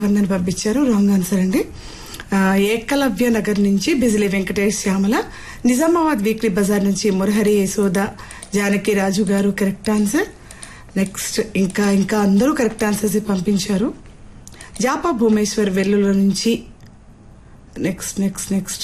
వందని పంపించారు wrong answer అండి ఆ, ఏకలవ్య నగర్ నుంచి బిజిలీ వెంకటేష్ శ్యామల నిజామాబాద్ వీక్లీ బజార్ నుంచి మురహరి యశోద జానకి రాజు గారు కరెక్ట్ ఆన్సర్ నెక్స్ట్ ఇంకా ఇంకా అందరూ కరెక్ట్ ఆన్సర్స్ పంపించారు జాపా భూమేశ్వర్ వెల్లుల నుంచి next next next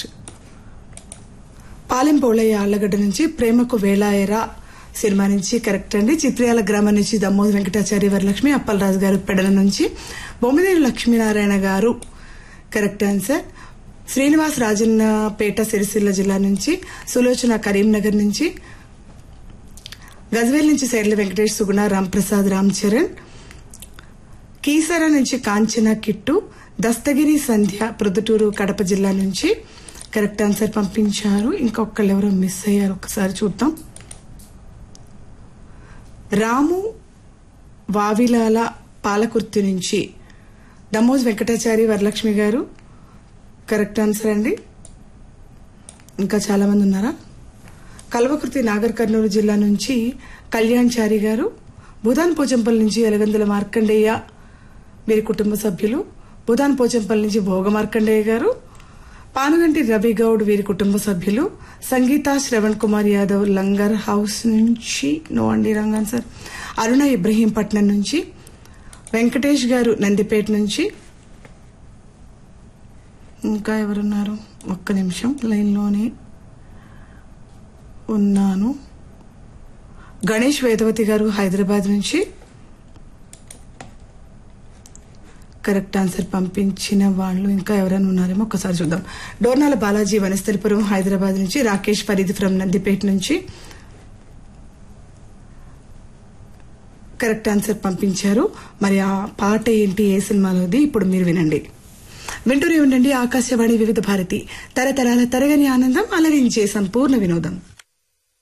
Palem Polaiah Allagadda నుంచి ప్రేమకు వేళాయరా సినిమా నుంచి కరెక్ట్ అండి చిత్రయాల గ్రామం నుంచి దమ్మోద్ వెంకటాచారి వరలక్ష్మి అప్పలరాజు గారు పెడల నుంచి బొమ్మిదేని లక్ష్మీనారాయణ గారు కరెక్ట్ ఆన్సర్ శ్రీనివాస్ రాజన్నపేట సిరిసిల్ల జిల్లా నుంచి సులోచన కరీంనగర్ నుంచి గజ్వేల్ నుంచి శైర్ల వెంకటేష్ సుగుణ రాంప్రసాద్ రామ్ చరణ్ కీసర నుంచి కాంచన కిట్టు దస్తగిరి సంధ్య ప్రొద్దుటూరు కడప జిల్లా నుంచి కరెక్ట్ ఆన్సర్ పంపించారు ఇంకొకళ్ళు ఎవరో మిస్ అయ్యారు ఒకసారి చూద్దాం రాము వావిలాల పాలకుర్తి నుంచి దమోజ్ వెంకటాచారి వరలక్ష్మి గారు కరెక్ట్ ఆన్సర్ అండి ఇంకా చాలా మంది ఉన్నారా కల్వకుర్తి నాగర్ కర్నూలు జిల్లా నుంచి కళ్యాణ్ చారి గారు భూదాన్ పోచంపల్లి నుంచి ఎలగందుల మార్కండేయ వీరి కుటుంబ సభ్యులు భూదాన్ పోచంపల్లి నుంచి భోగ మార్కండేయ గారు పానుగంటి రవి గౌడ్ వీరి కుటుంబ సభ్యులు సంగీత శ్రవణ్ కుమార్ యాదవ్ లంగర్ హౌస్ నుంచి నో అండి రంగాన్ సార్ అరుణ ఇబ్రహీంపట్నం నుంచి వెంకటేష్ గారు నందిపేట నుంచి ఇంకా ఎవరున్నారు ఒక్క నిమిషం లైన్లోనే ఉన్నాను గణేష్ వేదవతి గారు హైదరాబాద్ నుంచి కరెక్ట్ ఆన్సర్ పంపించిన వాళ్ళు ఇంకా ఎవరైనా ఉన్నారేమో ఒకసారి చూద్దాం డోర్నాల బాలాజీ వనస్థలిపురం హైదరాబాద్ నుంచి రాకేష్ ఫరీద్ ఫ్రమ్ నందిపేట నుంచి కరెక్ట్ ఆన్సర్ పంపించారు మరి ఆ పాట ఏంటి ఏ సినిమాలోది ఇప్పుడు మీరు వినండి వింటూనే ఉండండి ఆకాశవాణి వివిధ భారతి తరతరాల తరగని ఆనందం అలరించే సంపూర్ణ వినోదం